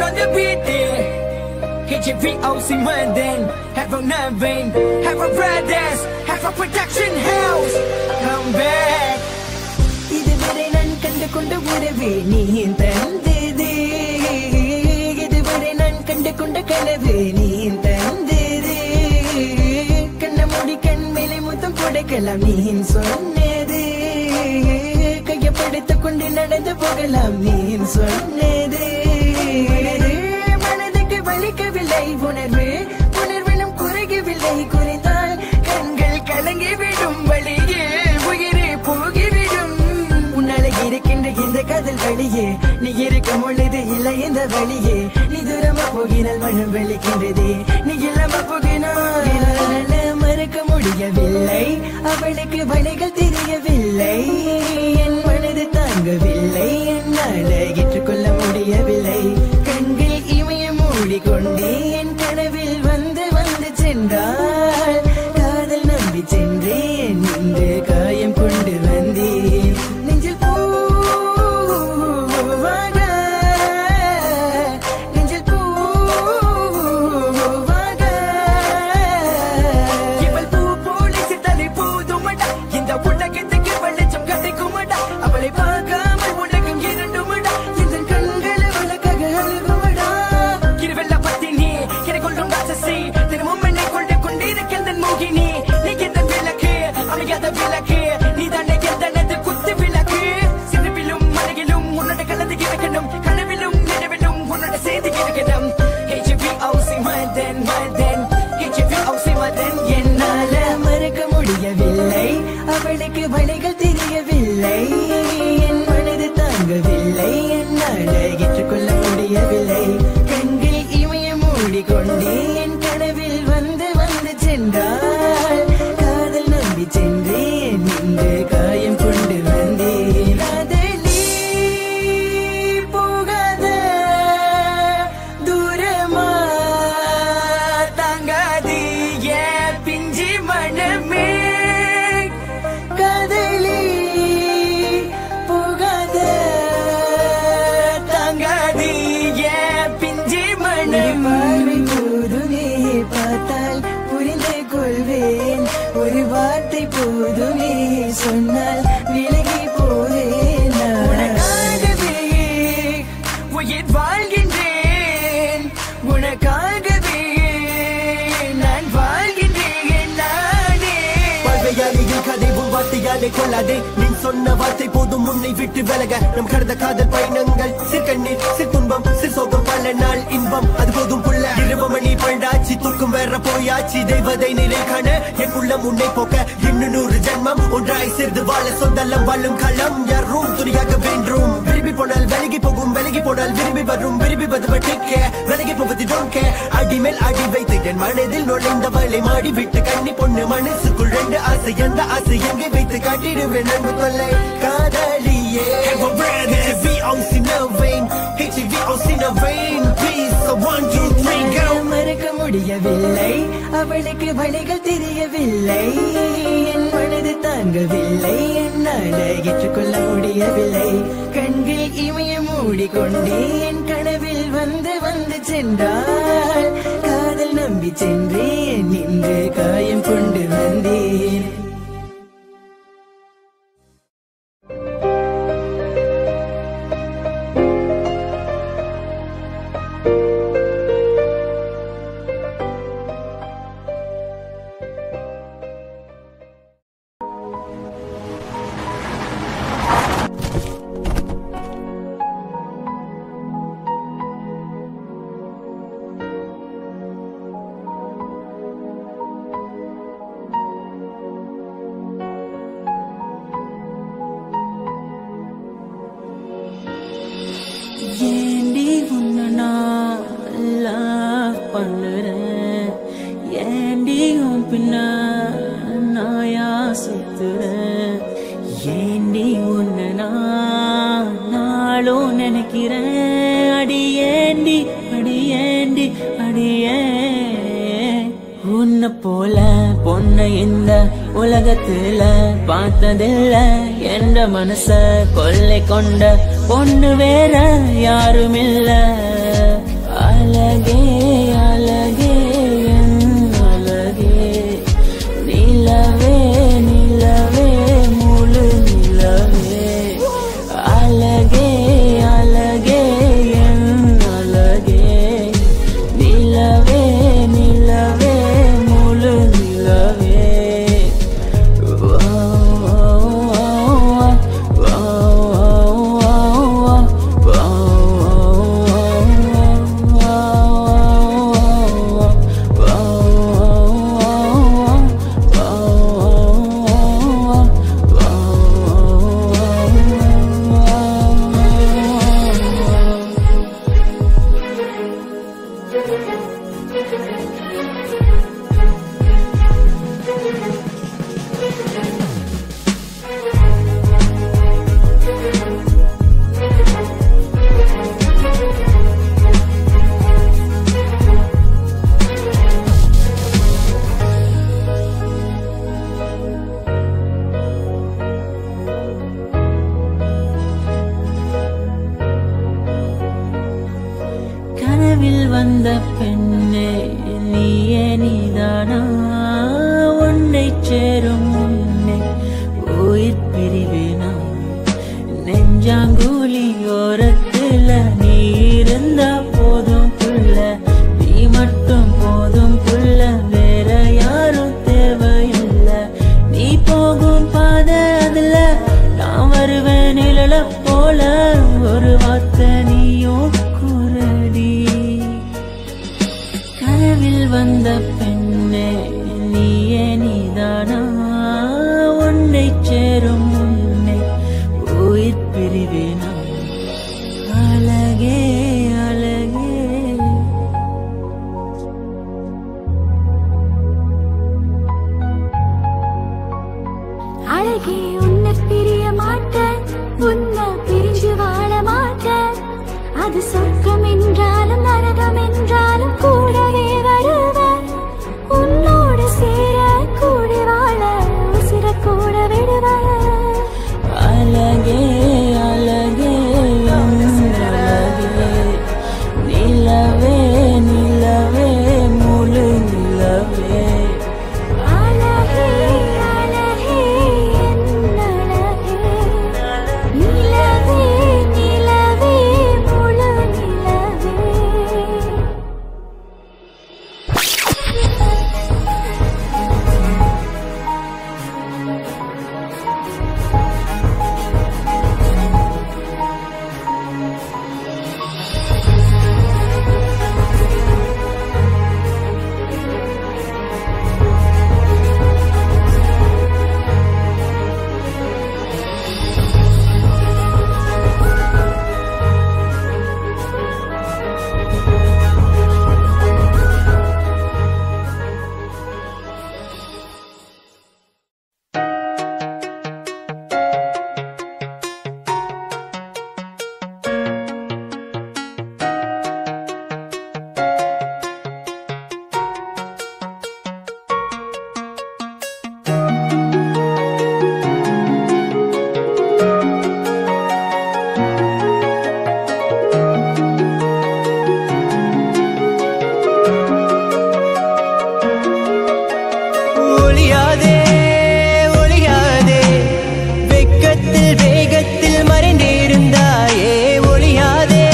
on the beat, yeah. HVOC London, have a vein, have a brothers, have a production house. Come back. இதுவரை நான் கண்டு கொண்ட உறவு நீ தந்தது இதுவரை நான் கண்டு கொண்ட கனவு நீ தந்தது கண்ண மூடி கண் மேலே முத்தம் கொடுக்கலாம் நீ சொன்னது கையப்படுத்திக் கொண்டு நடந்து போகலாம் நீ சொன்னது மனதுக்கு வலிக்கவில்லை உணர்வு உணர்விலும் குறையவில்லை குறைந்தால் கண்கள் கலங்கிவிடும் வழியில் உயிரே போகிவிடும் உன்னால இருக்கின்ற இந்த காதல் வழியே நீ இருக்கும் பொழுது இல்லை இந்த வழியே நீ தூரமா போகினால் மனம் வலிக்கின்றது நீ இல்லாம போகினால் என்னால மறக்க முடியவில்லை அவளுக்கு வழிகள் தெரியவில்லை என் மனது தாங்கவில்லை என்னால ஏற்றுக்கொள்ள முடியவில்லை கண்கள் இமய மூடிக்கொண்டே என் கனவில் வந்து வந்து சென்றாள் காதல் நம்பி சென்றேன் இன்று காயம் கொண்டு வந்தேன் நெஞ்சில் பூவாக நெஞ்சில் பூவாக இவள் பூ போல சித்தனை போதுமடா இந்த உலகத்துக்கு வெளிச்சம் கிடைக்குமடா அவளை பார்க்காமல் உலகம் இரண்டுமடா இந்த கண்களை உனக்காக அழுகுமடா இருவெல்ல பத்தினி எனக்கு கொள்ளும் ராட்சசி தினமும் என்னை கொண்டு கொண்டிருக்கின்ற மோகினி நீ எந்த விளக்கு அமையாத விளக்கு நீ தானே எந்தனது குத்து விளக்கு சிறுவிலும் மலையிலும் உன்னோட கலந்து இருக்கணும் கனவிலும் நினைவிலும் உன்னோட செய்தி இருக்கணும் HVOC மதன் மதன் HVOC மதன் என்னால என்னால மறக்க முடியவில்லை அவளுக்கு வழிகள் தெரியவில்லை என் மனது தாங்கவில்லை என்னால ஏற்றுக்கொள்ள முடியவில்லை கண்கள் இமய மூடிக்கொண்டே என் கனவில் வந்து வந்து சென்றாள் காதல் நம்பி சென்றேன் இன்று காயம் கொண்டு வந்தேன் காதலி போகாத தூரமா தாங்காது ஏன் பிஞ்சி மனமே காதலி போகாத தாங்காது ஏன் பிஞ்சி மனம் பார்வை போதுமே பார்த்தால் புரிந்து கொள்வேன் ஒரு வார்த்தை போதுமே சொன்னால் விலகி போவேன் நான். உனக்காகவே உயிர் வாழ்கின்றேன் உனக்காகவே நான் வாழ்கின்றேன் நானே பார்வையாளியின் கதை உன் வார்த்தையாலே கொள்ளாதே நீ சொன்ன வார்த்தை போதும் உன்னை விட்டு விலக நம் கடந்த காதல் பயணங்கள் சிற்கண்ணீர் சிற்துன்பம் சிற்சோகம் பல நாள் இன்பம் அது போதும் புள்ள இரவு மணி பண்டாச்சி தூக்கம் வேற போயாச்சு தெய்வதை நிலை காண என் உள்ளம் உன்னை போக்க இன்னும் நூறு ஜென்மம் ஒன்றாய் சேர்ந்து வாழ சொந்தலம் வாழும் களம் யாரும் துணியாக வென்றும் விரும்பி போனால் விலகி போகும் விலகி போனால் விரும்பி வரும் விரும்பி வருவ டேக் விலகி போவது டோன்ட் கேர் அடி மேல் அடி வைத்து என் மனதில் நுழைந்தவளை மாடி விட்டு கண்ணி பொண்ணு மனசுக்குள் ரெண்டு ஆசை அந்த ஆசை எங்கே வைத்து காட்டிடுவேன் அன்பு தொல்லை காதலியே Have a brand HVOC no vein HVOC no vein Please so one two three go என்னால மறக்க முடியவில்லை அவளுக்கு வழிகள் தெரியவில்லை என் மனது தாங்கவில்லை என்னால ஏற்றுக்கொள்ள முடியவில்லை கண்கள் இமய மூடிக்கொண்டே என் கனவில் வந்து வந்து சென்றாள் காதல் நம்பி சென்றேன் இன்று காயம் கொண்டு வந்தேன் ஏண்டி உன்னை நான் love பண்ணுறேன் ஏண்டி உன் பின்ன நாயா சுத்துறேன் ஏண்டி உன்னை நான் நாளும் நினைக்கிறேன் அடி ஏண்டி அடி ஏண்டி அடியே உன்னை போல பொண்ணை இந்த உலகத்துல பார்த்ததில்ல என்ற மனச கொள்ளை கொண்ட பொண்ணு வேற யாரும் இல்ல அழகே அழகே என் அழகே நிலவே நிலவே முழு நிலவே அழகே அழகே என் அழகே நிலவே நிலவே முழு நிலவே கனவில் வந்த பெண்ணே நீயே நீதானா உன்னை சேரும் முன்னே உயிர் பிரிவேனா நெஞ்சாங்கூலி ஓரத்துல நீ இருந்தா போதும் புள்ள நீ மட்டும் போதும் புள்ள வேற யாரும் தேவையில்லை நீ போகும் பாதை அதுல நான் வருவேன் நிழல போல ஒரு வார்த்தை நீயும் கூறடி கனவில் வந்த பெண்ணே நீயே நீதானா உன்னை சேரும் முன்னே உயிர் பிரிவேனா அழகே அழகே அழகே உன்னை பிரிய மாட்டேன் உன்னை பிரிஞ்சு வாழ மாட்டேன் அது சொர்க்கம் என்றாலும் நரகம் என்றாலும் கூடவே வருவேன் உன்னோடு சேர கூடி வாழ உசிர கூட விடுவேன் அழகே அழகே என் அழகே நிலவே நிலவே முழு நிலவே அழகே அழகே என் அழகே நிலவே நிலவே முழு நிலவே ஒளியாதே ஒளியாதே வெக்கத்தில் வேகத்தில் மறைந்திருந்தாயே ஒளியாதே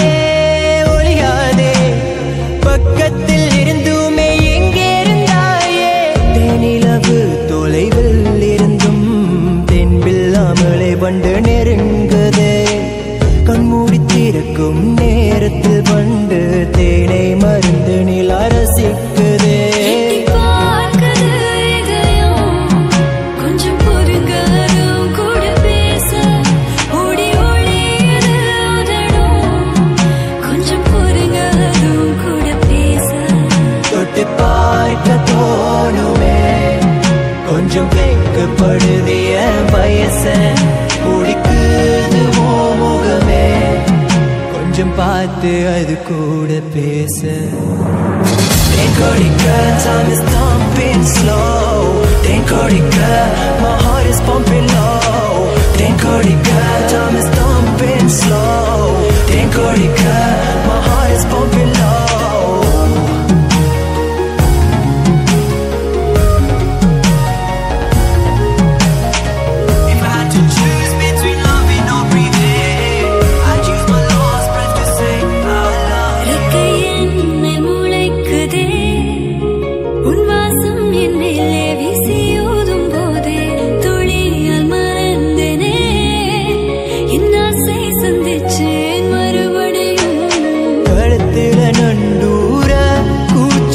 ஒளியாதே பக்கத்தில் இருந்துமே எங்கே இருந்தாயே தேனிலவு தொலைவில் இருந்தும் தென்பில்லாமலே வண்டு நெருங்குதே கண்மூடி திறக்கும் நேரத்தில் வண்டு தேனை மருந்து நில ரசிக்குதே பார்க்குது இதயம் கொஞ்சம் பொறுங்கரும் கூட பேச ஓடி ஒளியுது உதடும் கொஞ்சம் பொறுங்கரும் கூட பேச தொட்டு பார்க்க தோணுமே கொஞ்சம் வெக்கப்படுதிய வயச குடிக்குது ஓ முகமே கொஞ்சம் பார்த்து அது கூட பேச தேன்கொடிக்க time is thumping slow தேன்கொடிக்க my heart is pumping low தேன்கொடிக்க time is thumping slow தேன்கொடிக்க my heart is pumping low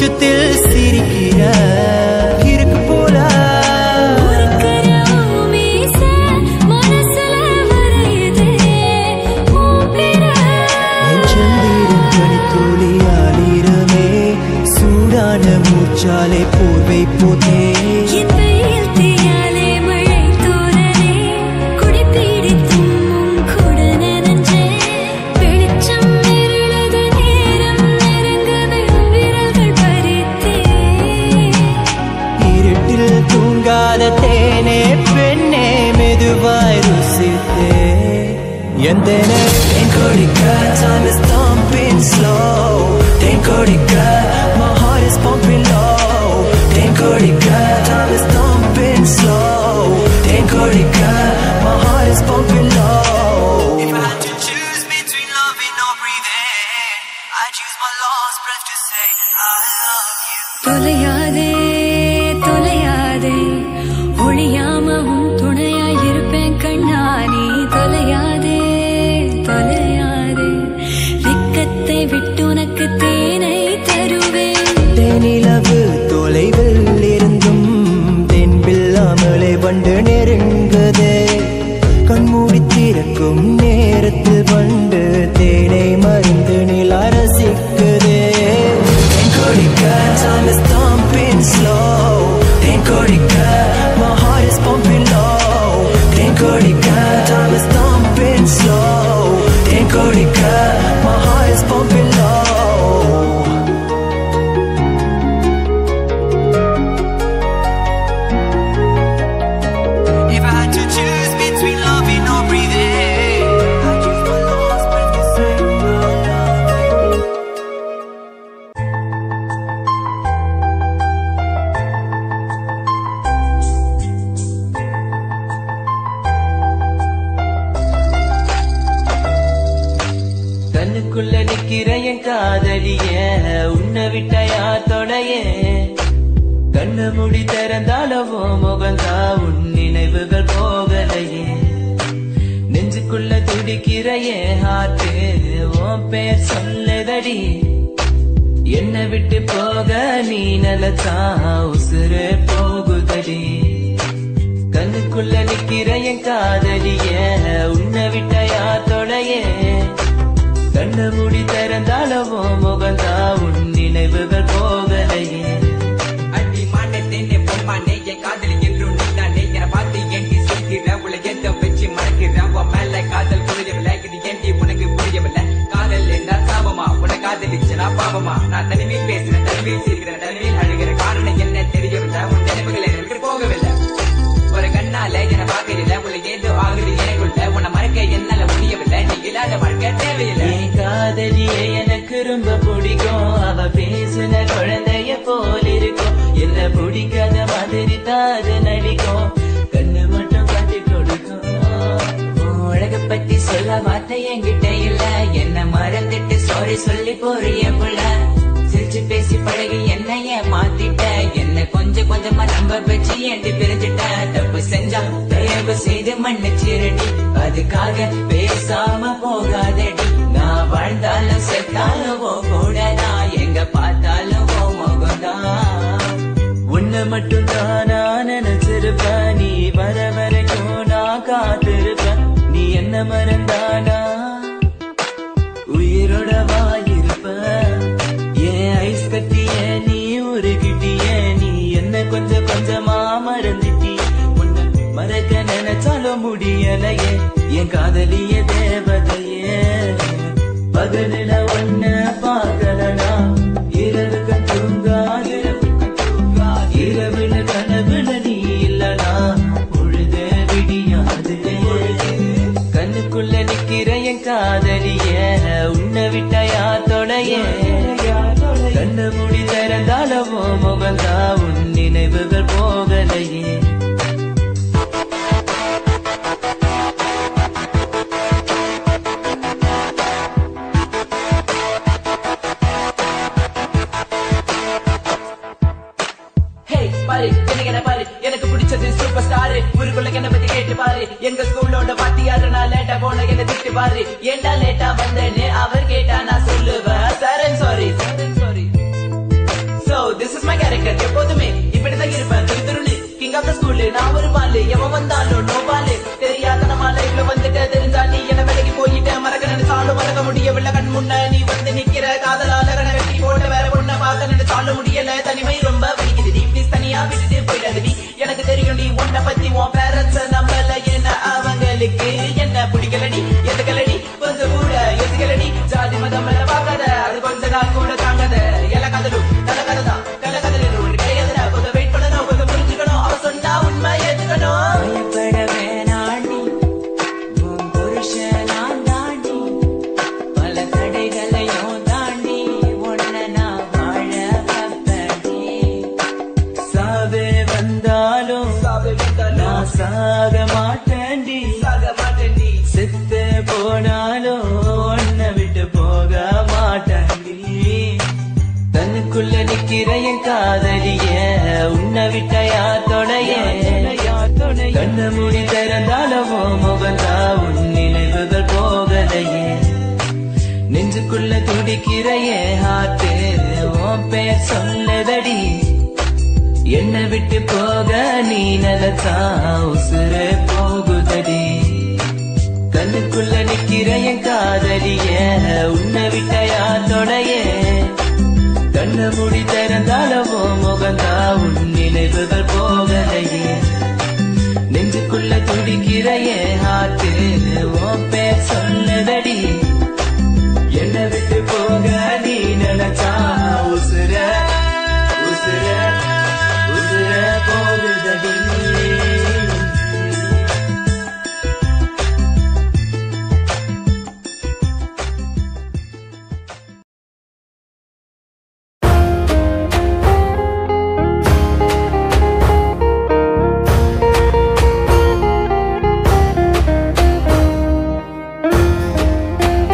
உச்சத்தில் சிரிக்கிற இருக்கு போல நெஞ்சந்தீரும் பனித்துளி ஆளிரமே சூடான மூச்சாலே போர்வை போதே இருட்டில் தூங்காத தேனே பெண்ணே மெதுவாய் ருசித்தே எந்த தேன் கொடிக்க time is thumping slow than கொடிக்க my heart is pumping low than கொடிக்க time is thumping slow than கொடிக்க my heart is pumping low If I had to choose between loving or breathing I choose my last breath to say I love you தொலையாதே தொலையாதே ஒளியாமவும் துணையாயிருப்பேன் கண்ணா நீ தொலையாதே தொலையாதே வெக்கத்தை விட்டு உனக்கு தேனை தருவேன் தேனிலவு தொலைவில் இருந்தும் தென்பில்லாமலே வண்டு நெருங்குதே கண்மூடி திறக்கும் நேரத்தில் வண்டு தேனை மருந்து நில ரசிக்குதே தேன் கொடிக்க time is thumping slow than கொடிக்க my heart is pumping low than கொடிக்க time is thumping slow than கொடிக்க my heart is pumping low If I had to choose between loving or breathing, I choose my last breath to say I love you. கண்ணுக்குள்ள நிக்கிற என் காதலிய உன்னை விட்ட யார் தொடைய கண்ணு முடி திறந்தாலவோ முகந்தா உன் நினைவுகள் போகலையே நெஞ்சுக்குள்ள துடிக்கிற என் ஹார்ட்டு உன் பேர் சொல்லுதடி என்னை விட்டு போக நீ நிலத்தா உசுறு போகுதடி கண்ணுக்குள்ள நிக்கிற என் காதலிய உன்னை விட்ட யார் தொடைய கண்ணு மூடி திறந்தாலவோ முகந்தா உன் நினைவுகள் போகலையே அடி மானே தேனே பொம்மானே என் காதலி என்றும் நீதானே என்னை பார்த்து ஏண்டி சிரிக்கிற உள்ள எந்த வச்சு மறக்கிற உன் மேல காதல் புரியவில்லை இது ஏண்டி உனக்கு புரியவில்லை காதல் என்றால் சாபமா உன காதலிச்சனா பாவமா நான் தனிமையில் பேசுறேன் தனிமையில் சிரிக்கிறேன் தனிமையில் அழுகிற காரணம் என்ன தெரியவில்லை உன் நினைவுகள் எனக்கு போகவில்லை ஒரு கண்ணால என்னை பார்க்கல உள்ள ஏதோ ஆகுது எனக்குள்ள உன்னை மறக்க என்னால முடியவில்லை நீ இல்லாத வாழ்க்கை தேவையில்லை என் காதலியே எனக்கு ரொம்ப பிடிக்கும் அவ பேசுன குழந்தைய போல் இருக்கும் என்ன பிடிக்காத மாதிரி தாது நடிக்கும் கண்ணு மட்டும் காட்டி கொடுக்கும் உன் அழக பத்தி சொல்ல வார்த்தை என்கிட்ட இல்ல என்ன மறந்துட்டு சாரி சொல்லி போறிய புள்ள சிரிச்சு பேசி பழகி என்னைய மாத்திட்ட என்ன கொஞ்சம் கொஞ்சமா நம்ப வச்சு ஏண்டி பிரிஞ்சிட்ட தப்பு செஞ்சா தயவு செய்து மன்னிச்சிருடி அதுக்காக பேசாம போகாதடி நான் வாழ்ந்தாலும் செத்தாலும் உன் கூட நான் எங்க பார்த்தாலும் உன் முகம்தான் உன்னை மட்டும் தானா நினைச்சிருப்பேன் நீ வர வரைக்கும் நான் காத்திருப்பேன் நீ என்ன மறந்தானா உயிரோட வாயிருப்ப ஏன் ஐஸ் கட்டிய நீ உருகிட்டிய நீ என்ன கொஞ்சம் கொஞ்சமா மறந்துட்டிய உன்னை மறக்க நினைச்சாலும் முடியலையே என் காதலிய தேவதையே பகலில ஒன்ன பார்க்கலனா இரவுக்கு தூங்காது இரவுல கனவுல நீ இல்லனா பொழுது விடியாது கண்ணுக்குள்ள நிக்கிற என் காதலிய உன்னை விட்ட யார் தொடைய கண்ணு முடி திறந்தாலவோ முகந்தா உன் நினைவுகள் போகலையே ஹேய் பாரு எனக்கு என்ன பாரு எனக்கு பிடிச்சது சூப்பர் ஸ்டார் ஊருக்குள்ள என்ன பத்தி கேட்டு பாரு எங்க ஸ்கூலோட வாத்தியாரு நான் லேட்டா போன என்ன திட்டு பாரு ஏண்டா லேட்டா வந்தேன்னு அவர் கேட்டா நான் சொல்லுவேன் சாரி சாரி சாரி சோ ஜாதி மதம் எல்லாம் பார்க்காத அது கொஞ்ச நாள் கூட தாங்காத எல்லா கதலும் நல்ல கதை தான் கள்ள கதையில் ஒன்று கிடையாதுடா கொஞ்சம் வெயிட் பண்ணணும் கொஞ்சம் புரிஞ்சுக்கணும் அவ சொன்னா உண்மை ஏத்துக்கணும் பயப்பட வேணாண்டி உன் புருஷன் நான் தாண்டி பல தடைகளையும் தாண்டி உன்னை நான் வாழ வைப்பேன்டி. சாவே வந்தாலும் நான் சாக மாட்டேன்டி சாக மாட்டேன்டி செத்து போனாலும் உன்னை விட்டு போக மாட்டேன்டி தன்னுக்குள்ள நிக்கிற என் காதலிய உன்னை விட்ட யார் தொடைய கண்ண மூடி திறந்தாலும் உன் முகந்தா உன் நினைவுகள் போகலையே நெஞ்சுக்குள்ள துடிக்கிற என் ஹார்ட்டு உன் பேர் சொல்லுதடி என்னை விட்டு போக நீ நிலத்தா உசுறு போகுதடி கண்ணுக்குள்ள நிக்கிற என் காதலிய உன்னை விட்ட யார் தொடைய கண்ண மூடி திறந்தாலவோ முகந்தா உன் நினைவுகள் போகலையே நெஞ்சுக்குள்ள துடிக்கிற என் ஹார்ட்டு உன் பேர் சொல்லுதடி என்னை விட்டு போக நீ நினைச்சா உசுர உசுர உசுர போகுதடி ஆ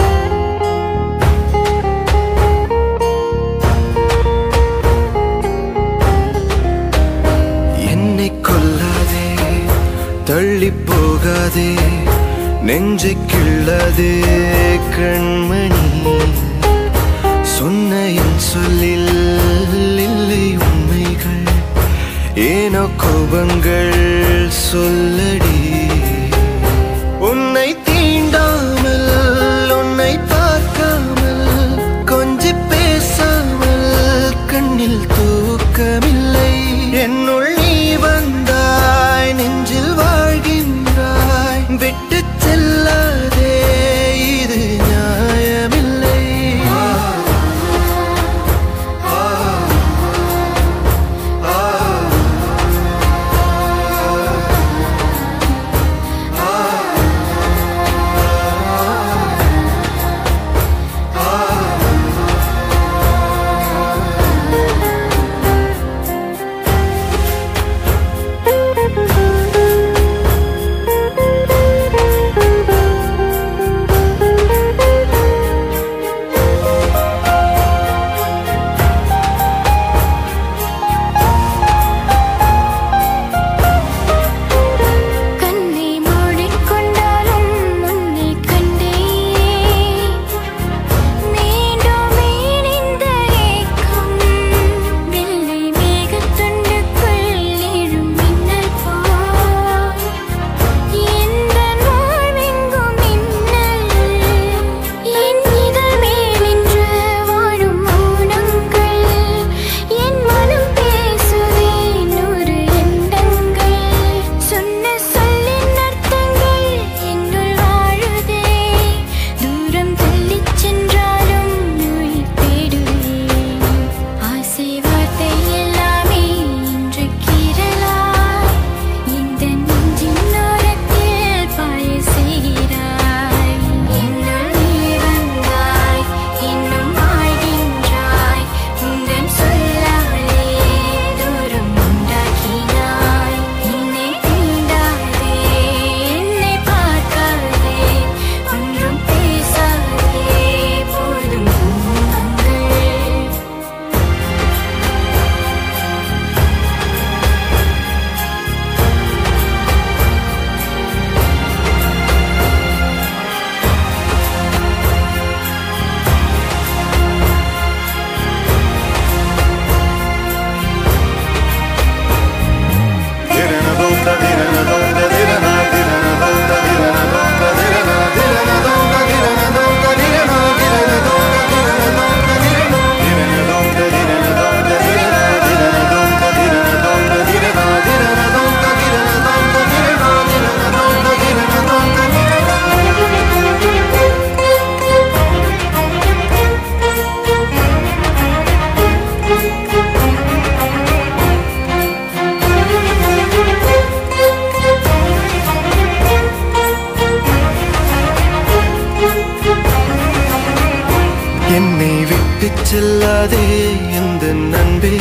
என்னை விட்டு செல்லாதே எந்த நண்பே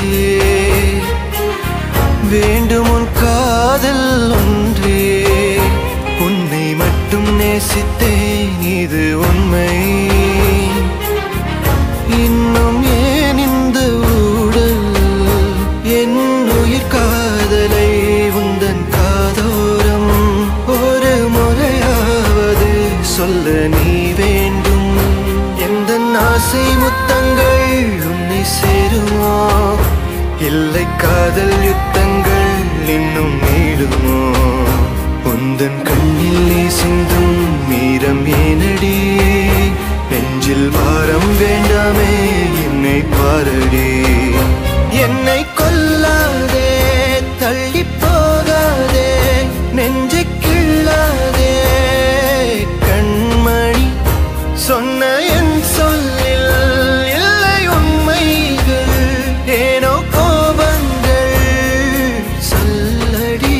வேண்டும் உன் காதல் ஒன்றே உன்னை மட்டும் நேசித்தேன் இது உண்மை இன்னும் ஏன் இந்த ஊடல் என் உயிர் காதலை உந்தன் காதோரம் ஒரு முறையாவது சொல்ல நீ வேண்டும் எந்த ஆசை முத்தங்கள் உன்னை சேருமோ இல்லை காதல் யுத்தங்கள் இன்னும் நீடுமோ உந்தன் கண்ணில் நீ சிந்தும் மீரம் ஏனடி நெஞ்சில் பாரம் வேண்டாமே என்னை பாரடி என்னை கொல்லாதே தள்ளி போகாதே நெஞ்சை கிள்ளாதே கண்மணி சொன்ன என் சொல்லில் இல்லை உண்மைகள் ஏனோ கோபங்கள் சொல்லடி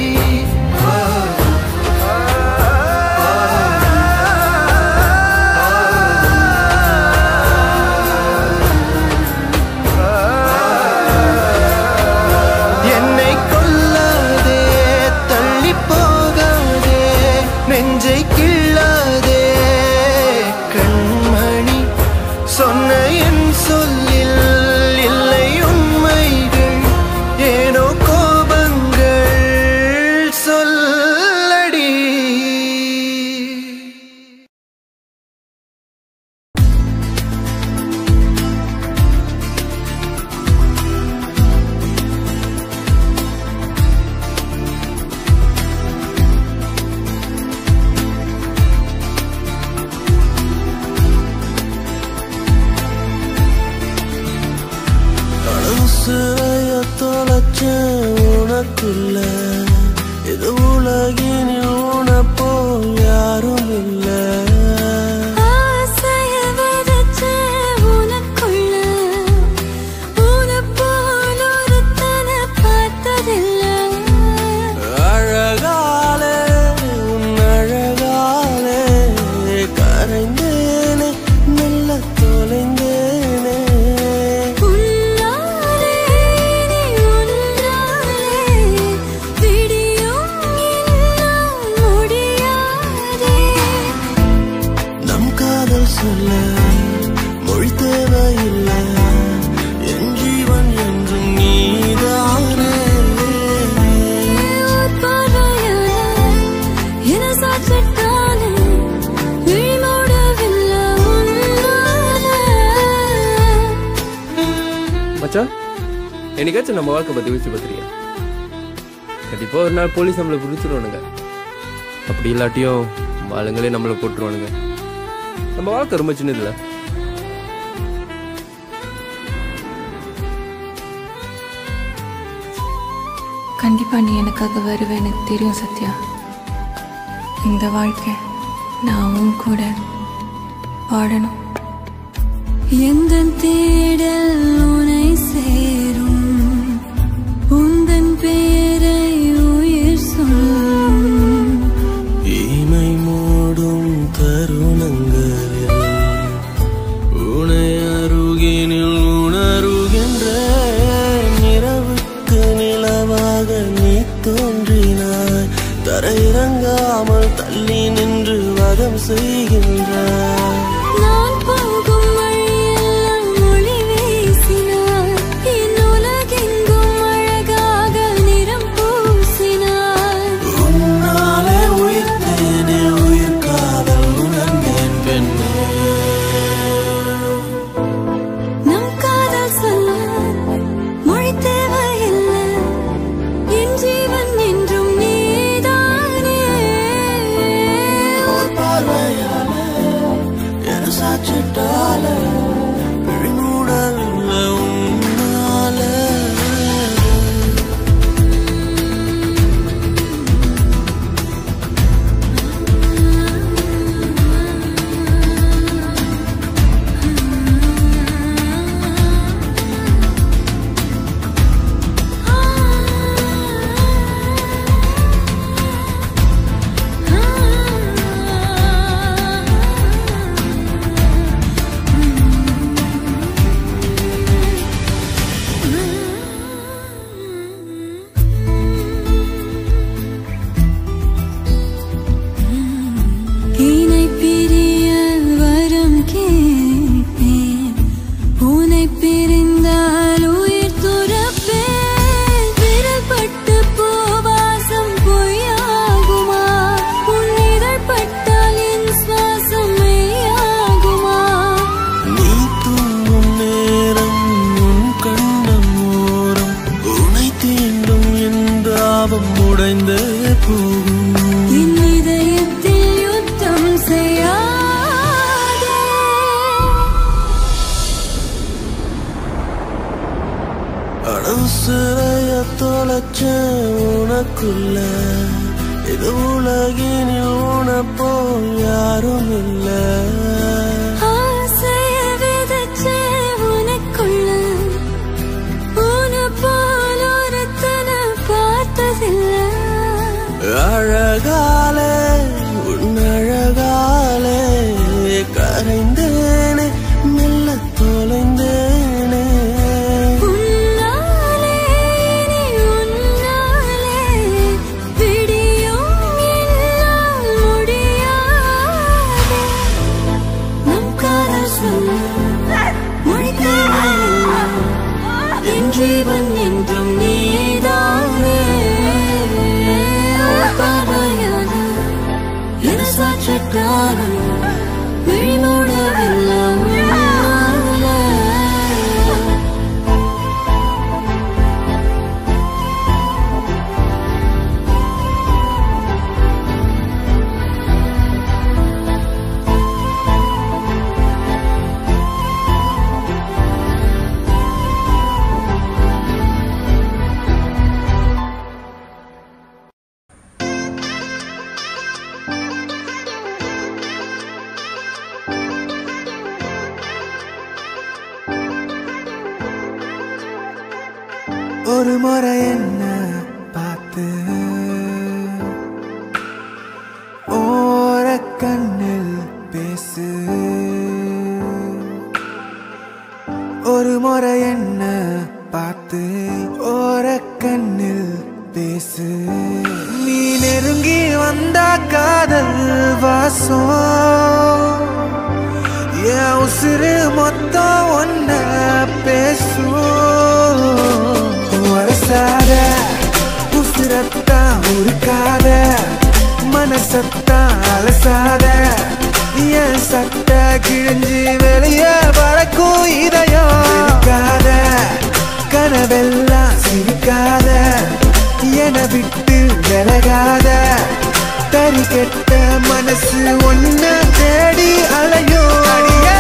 என்னை கொல்லாதே தள்ளி போகாதே நெஞ்சை கிள்ளாதே கண்மணி சொன்ன என் சொல்லில் இல்லை உண்மைகள் ஏனோ கோபங்கள் சொல்லடி சிறைய தொலைச்ச உனக்குள்ள இது உலகினில் உனப்போ யாரும் இல்லை ஆசைய விதைச்ச உனக்குள்ள, உனைப் போல் ஒருத்தனை பார்த்ததில்லை. அழகாலே உன் அழகாலே கரைந்தேனே மெல்ல தொலைந்தேனே உன்னாலே நீ உன்னாலே விடியும் இன்னும் முடியாதே. நம் காதல் சொல்ல மொழி தேவையில்லை என் ஜீவன் என்றும் நீதானே ஓர் பார்வையால என்னை சாய்ச்சிட்டாலே, விழி மூடவில்லை உன்னாலே. மச்சான் என்னைக்காச்சும் நம்ம வாழ்க்கை பற்றி யோசிச்சு பார்த்துருக்கியா கண்டிப்பாக ஒரு நாள் போலீஸ் நம்மளை பிடிச்சிருவானுங்க அப்படி இல்லாட்டியும் நம்ம ஆளுங்களே நம்மளை போட்டுருவானுங்க நம்ம வாழ்க்கை ரொம்ப சின்னதில்ல கண்டிப்பா நீ எனக்காக வருவ எனக்கு தெரியும் சத்யா இந்த வாழ்க்கை நான் உன் கூட வாழணும் எந்த தேடல் உனை சேரும் உந்தன் பேரை உயிர் சொல்லும் இமை மூடும் தருணங்களில் உனை அருகினில் உணருகின்ற இரவுக்கு நிலவாக நீ தோன்றினாய் தரையிறங்காமல் தள்ளி நின்று வதம் செய்கின்றாய் நான் போகும் வழியெல்லாம் ஒளி வீசினாய் என் உலகெங்கும் அழகாக நிறம் பூசினாய் உன்னாலே உயிர்த்தேனே உயிர் காதல் உணர்ந்தேன் பெண்ணே நம் காதல் சொல்ல மொழி தேவையில்லை என் ஜீவன் என்றும் நீதானே பார்வையால என சாச்சிட்டால விழிமூடவில்லை உன்னால ஆ உசுரைய தொலைச்ச உனக்குள்ள இது உலகினில் உனப்போ யாரும் இல்லை ஆசைய விதைச்ச உனக்குள்ள உன்னை போல் ஒருத்தனை பார்த்ததில்லை அழகாலே உன் அழகாலே கரைந்தேனே மெல்ல தொலைந்தேனே உன்னாலே இனி உன்னாலே விடியும் என்னால் முடியாதே நம் காதல் சொல்ல மொழி தேவையில்லை என் ஜீவன் என்றும் நீதானே பார்வையான என சாட்சக்காரன் விழிமூடவில்லை உன்னாலே. ஒரு முறை என்ன பார்த்து ஓர கண்ணில் பேசு ஒரு முறை என்ன பார்த்து ஓர கண்ணில் பேசு நீ நெருங்கி வந்த காதல் வாசம் என் உசுறு மொத்தம் ஒன்ன பேசும் வரசாத உசுரத்தான் உருக்காத மனசத்தான் அலசாத என் சட்ட கிழிஞ்சு வெளியே பறக்கும் இதயம் இருக்காத கனவெல்லாம் சிரிக்காத என விட்டு விலகாத தறி கெட்ட மனசு ஒன்ன தேடி அலையோ அடியே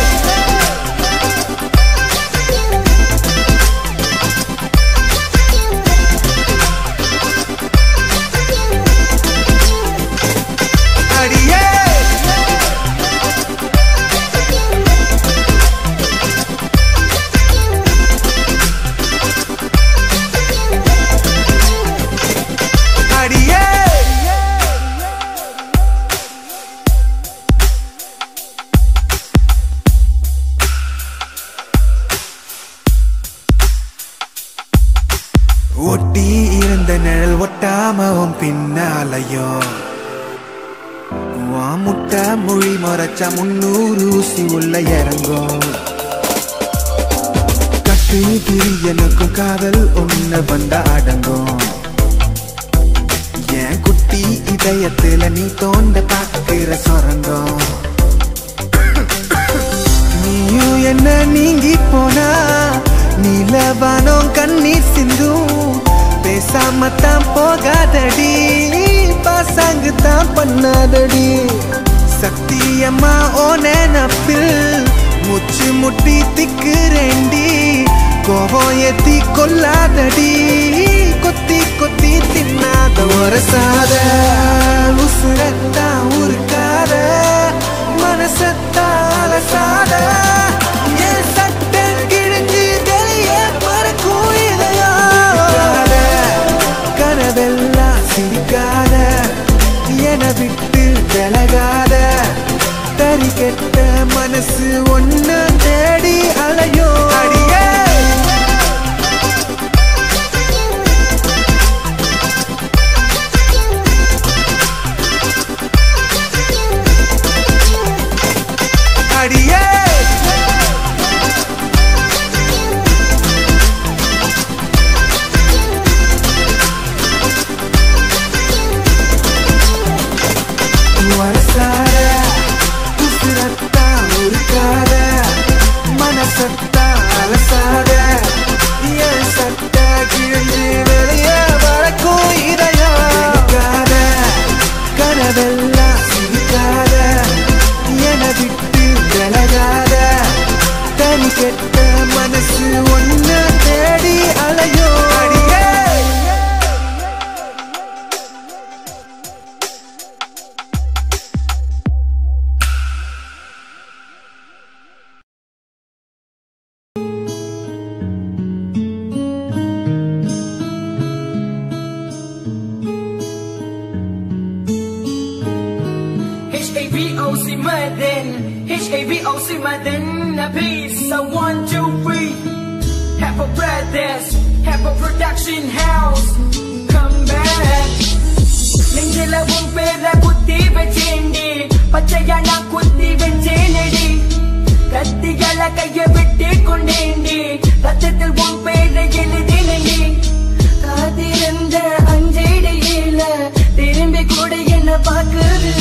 அடியே அடியே ஒட்டி இருந்த நிழல் ஒட்டாம உன் பின்னாலையும் உன் முட்டை மொழி மறைச்சா முன்னூறு ஊசி உள்ள இறங்கும் கட்டு பிரியனுக்கும் காதல் ஒண்ணு வந்த அடங்கும் என் குட்டி இதயத்துல நீ தோண்ட பாக்குற சொரங்கம் நீயும் என்ன நீங்கி போனா நீலவானம் கண்ணீர் சிந்தும் பேசாம தான் போகாதடி பாசாங்கு தான் பண்ணாதடி சத்தியமா ஓ நினப்பில் முச்சு முட்டி திக்குறேண்டி கோபம் ஏத்தி கொல்லாதடி கொத்தி கொத்தி தின்னாத ஒரசாத உசுரத்தா உருக்காத மனசத்தா அலசாத என் சட்ட கிழிஞ்சு வெளியே பறக்கும் இதயம் கனவெல்லாம் சிரிக்காத என விட்டு விலகாத தறி கெட்ட மனசு ஒன்ன தேடி அலையோ அடியே அடியே வரசார உசுரத்தா உருக்காத மனசத்தா அலசாத என் சட்ட கிழிஞ்சு வெளியே வரக்கும் இதயம் இருக்காத கனவெல்லாம் சிரிக்காத என விட்டு விலகாத தனி கெட்ட மனசு ஒன்ன தேடி அலையோ H-A-V-O-C my then a piece So one, two, three Have a brothers Have a production house Come back நெஞ்சில உன் பேர குத்தி வச்சேண்டி பச்சையா நான் குத்தி வச்சேனடி கத்திகளை கைய விட்டு கொண்டேண்டி ரத்தத்தில் உன் பேரை எழுதினடி காத்திருந்த அஞ்சடியில திரும்பி கூட என்ன பார்க்கவில்ல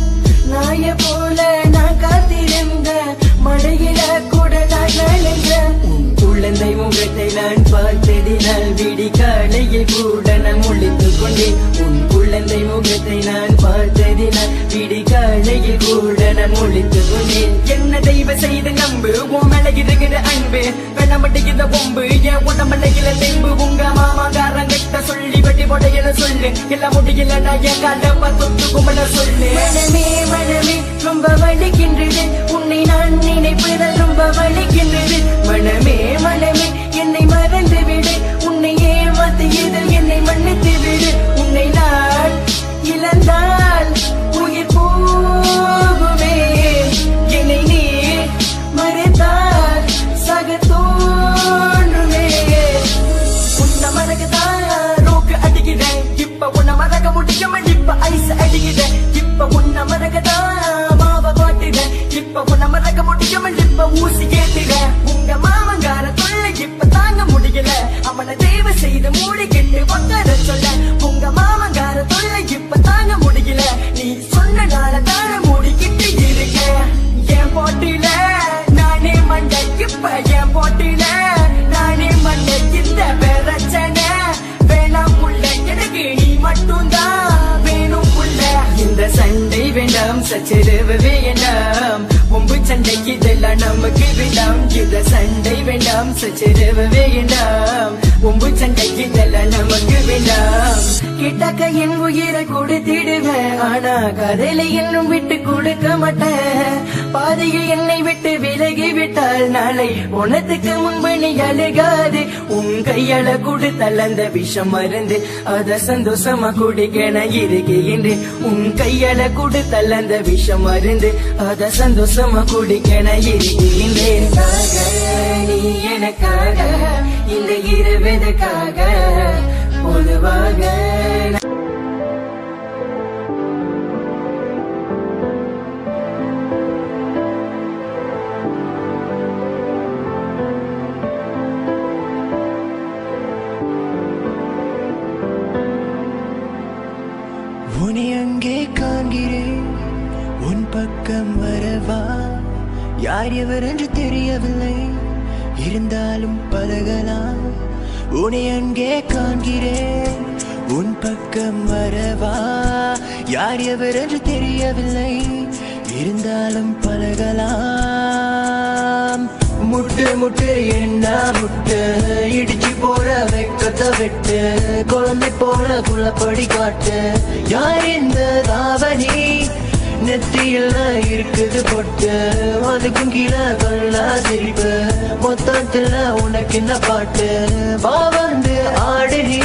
நாய போல நான் காத்திருந்த மழையில கூட நான் நனைஞ்ச உன் குழந்தை முகத்தை நான் பார்த்ததினால் விடி காலையில் கூட நான் முழித்துக் கொண்டேன் உன் குழந்தை முகத்தை நான் பார்த்ததினால் விடி காலையில் கூட நான் முழித்துக் கொண்டேன் என்ன தெய்வ செய்து நம்பு உன் மேல இருக்கிற அன்பு வெள்ளமட்டிக்கிற பொம்பு என் உடம்புல தெம்பு உங்க மாமாக்காரங்கிட்ட சொல்லி வெட்டி போடையில சொல்லு எல்லாம் முடியல நான் என் கடப்ப தொட்டு கும்பல சொல்லு மனமே மனமே ரொம்ப வலிக்கின்றது உன்னை நான் நினைப்பதால் ரொம்ப வலிக்கின்றது மனமே மனமே என்னை மறந்து விடு உன்னை ஏமாத்தியதில் என்னை மன்னித்து விடு உன்னை நான் இழந்தால் உயிர் போகுமே என்னை நீ மறைத்தால் சக தோன்றுமே உன்னை மறக்கதான் ரோக்கு அடிக்கிறேன் இப்ப உன்னை மறக்க முடியாம இப்ப ஐஸ் அடிக்கிறேன் இப்ப உன்னை மறக்கதான் மாவ காட்டுறேன் இப்ப உன்னை மறக்க முடியாம இப்ப ஊசி கேட்டுறேன் உங்க மாமங்கார தொல்லை இப்ப தாங்க முடியல அவனை தேவை செய்து மூடிக்கிட்டு உட்கார சொல்ல உங்க மாமங்கார தொல்லை இப்ப தாங்க முடியல நீ சொன்னனால தான மூடிக்கிட்டு இருக்க என் போட்டியில நானே மண்டை இப்ப என் போட்டியில நானே மண்டை இந்த பிரச்சனை வேணாம் புள்ள எனக்கு நீ மட்டும்தான் வேணும் புள்ள இந்த சண்டை வேண்டாம் சச்சரவு வேண்டாம் ஒம்பு சண்டைக்கு இதெல்லாம் நமக்கு வேண்டாம் இந்த சண்டை வேண்டாம் சச்சரவு வேண்டாம் ஒம்பு சண்டைக்கு இதெல்லாம் நமக்கு வேண்டாம் கிட்டக்க என் உயிரை கொடுத்திடுவேன் ஆனா கதையில இன்னும் விட்டு கொடுக்க மாட்டேன் பாதையில் என்னை விட்டு விலகி விட்டால் நாளை உனத்துக்கு முன்பு நீ அழுகாது உன் கையால கொடுத்தால் அந்த விஷம் மருந்து அத சந்தோஷமா குடிக்க நான் இருக்கின்றேன் உன் கையால கொடுத்தால் அந்த விஷம் மருந்து அத சந்தோஷமா குடிக்க நான் இருக்கின்றேன் தாக, நீ எனக்காக இந்த இருவதுக்காக பொதுவாக நான் உன்னை அங்கே காண்கிறேன் உன் பக்கம் வரவா யார் எவர் என்று தெரியவில்லை இருந்தாலும் பழகலாம் உன்னை அங்கே காண்கிறேன் உன் பக்கம் வரவா யார் எவர் என்று தெரியவில்லை இருந்தாலும் பழகலாம் முட்டு முட்டு என்ன முட்டு இடிச்சு போற வெக்கத்தை விட்டு குழந்தை போல குள்ளப்படி காட்டு யார் இந்த தாவணி நெத்தியில் இருக்குது பொட்டு அதுக்கும் கீழே கொள்ளா சிரிப்பு மொத்தத்துல உனக்கு என்ன பாட்டு வா வந்து ஆடு நீ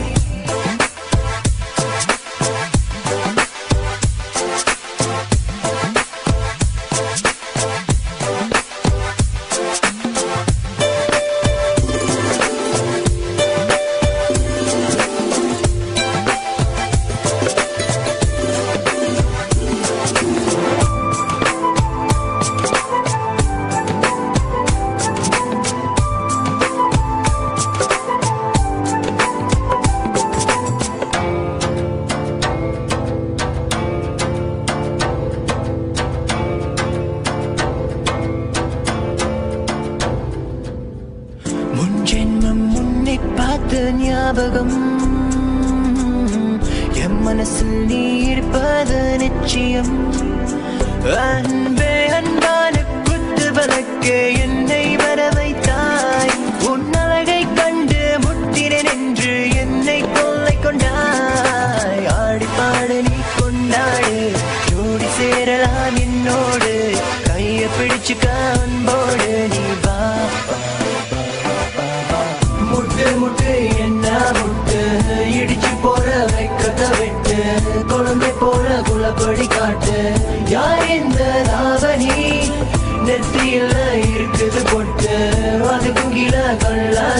முன் ஜென்மம் முன்னை பார்த்த ஞாபகம் என் மனசில் நீ இருப்பது நிச்சயம் அன்பே அன்பான குத்து வழக்கே என்னை வர வைத்தாய் உன் அழகை கண்டு முட்டினேன் என்று என்னை கொள்ளை கொண்டாய் ஆடி பாட நீ கொண்டாடு ஜோடி சேரலாம் என்னோடு கைய பிடிச்சு அன்போடு நீ வா முட்டு முட்டு என்ன முட்டு இடிச்சு போற வைக்கத்தை விட்டு குழந்தை போல குளப்படி காட்டு யார் இந்த ராவணி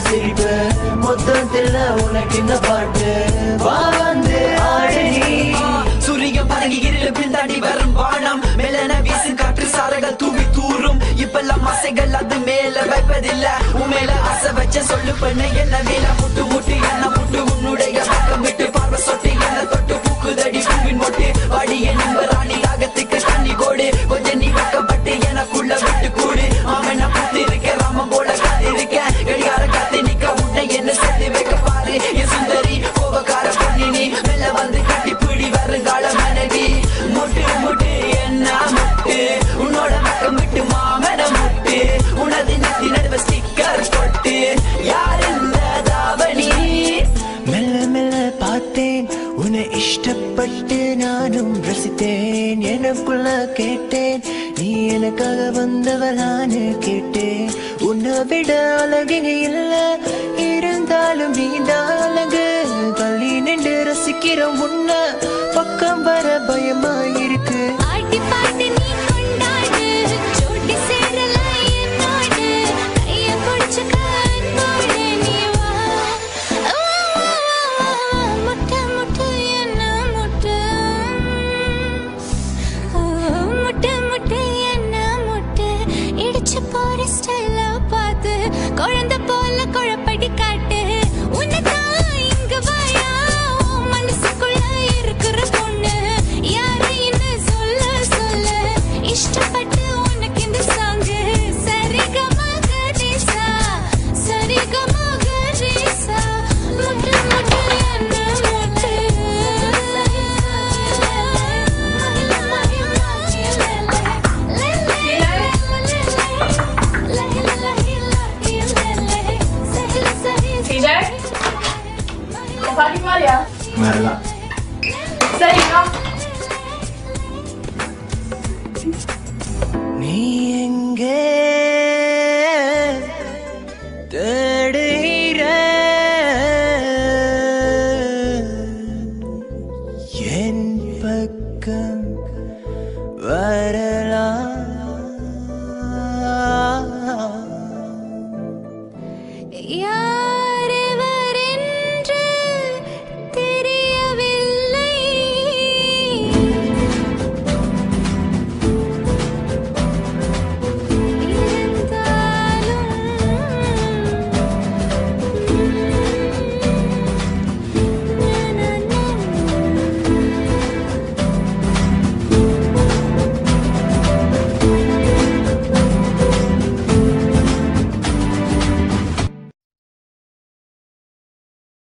சிரிப்பு மொத்தத்துல உனக்கு இந்த பாட்டு வா வந்து ஆடு நீ சூரியன் பறங்கி இருள பின்தாண்டி வரும் வானம் மெல்லன வீசும் காற்று சாரங்கள் தூவி தூரும் இப்பெல்லாம் ஆசைகள் அது மேல வைப்பதில்ல உன் மேல ஆசை வச்ச சொல்லு பண்ண என்ன மேல முட்டு முட்டு என்ன முட்டு உன்னுடைய பக்கம் விட்டு பார்வை சொட்டு என்ன தொட்டு பூக்குதடி பூவின் மொட்டு வாடிய நிம்ப ராணி தாகத்துக்கு தண்ணி கோடு கொஞ்சம் நீ வெக்கப்பட்டு எனக்குள்ள விட்டு கூடு மாமன் நான் புத்து இருக்க ராமன் போல காத்திருக்க கடிகார காத்து நிக்க உன்னை என்ன சேர்த்து வைக்க பாரு என் சுந்தரி கோபக்கார பொண்ணு நீ மெல்ல வந்து கட்டி பிடி வருங்கால மனைவி முட்டு முட்டு என்ன முட்டு உன்னோட பக்கம் விட்டு மாமன முட்டு உனது நெத்தி நடுவ ஸ்டிக்கர் போட்டு யார் இந்த தாவணி மெல்ல மெல்ல பார்த்தேன் உன்னை இஷ்டப்பட்டு நானும் ரசித்தேன் எனக்குள்ள கேட்டேன் நீ எனக்காக வந்தவளான்னு கேட்டேன் உன்னை விட அழகிங்க இல்ல இருந்தாலும் நீ அழகு தள்ளி நின்று ரசிக்கிற உன்னை பக்கம் வர பயமா இருக்கு ஆட்டி பாட்டி நீ கொண்டாடு ஜோடி சேரலாம் என்னோடு கைய பிடிச்சுக்க அன்போடு நீ வா வா, வா, வா, வா. முட்டை முட்டை என்ன முட்டை ஆ, முட்டை முட்டை என்ன முட்டை இடிச்சு போற ஸ்டைல பார்த்து குழந்தை